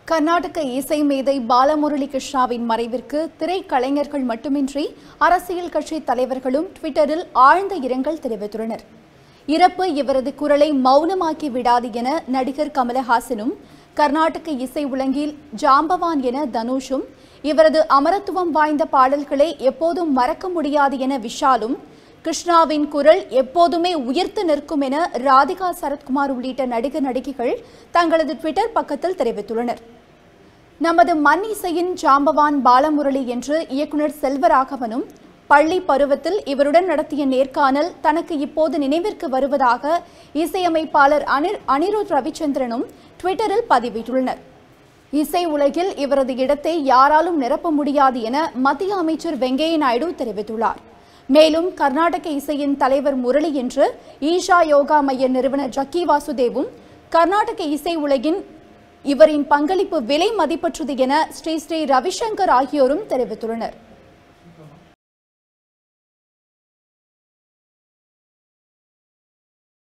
கர்நாடக இசை மேதை பாலமுரளி கிருஷ்ணாவின் மறைவிற்கு திரைக்கலைஞர்கள் மட்டுமின்றி அரசியல் கட்சி தலைவர்களும் ட்விட்டரில் ஆழ்ந்த இரங்கல் தெரிவித்துள்ளனர் இறப்பு இவரது குரலை மௌனமாக்கி விடாது என நடிகர் கமலஹாசனும் கர்நாடக இசை உலகில் ஜாம்பவான் என தனுஷும் இவரது அமரத்துவம் வாய்ந்த பாடல்களை எப்போதும் மறக்க முடியாது என விஷாலும் கிருஷ்ணாவின் குரல் எப்போதுமே உயர்த்து நிற்கும் என ராதிகா சரத்குமார் உள்ளிட்ட நடிகர் நடிகைகள் தங்களது ட்விட்டர் பக்கத்தில் தெரிவித்துள்ளனர் நமது மண் இசையின் ஜாம்பவான் பாலமுரளி என்று இயக்குனர் செல்வராகவனும் பள்ளி பருவத்தில் இவருடன் நடத்திய நேர்காணல் தனக்கு இப்போது நினைவிற்கு வருவதாக இசையமைப்பாளர் அனிர் அனிருத் ரவிச்சந்திரனும் ட்விட்டரில் பதிவிட்டுள்ளனர் இசை உலகில் இவரது இடத்தை யாராலும் நிரப்ப முடியாது என மத்திய அமைச்சர் வெங்கையா நாயுடு தெரிவித்துள்ளார் மேலும் கர்நாடக இசையின் தலைவர் முரளி என்று ஈஷா யோகா மைய நிறுவனர் ஜக்கி வாசுதேவும் கர்நாடக இசை உலகின் இவரின் பங்களிப்பு விலை மதிப்பற்றது என ஸ்ரீ ஸ்ரீ ரவிசங்கர் ஆகியோரும் தெரிவித்துள்ளனர்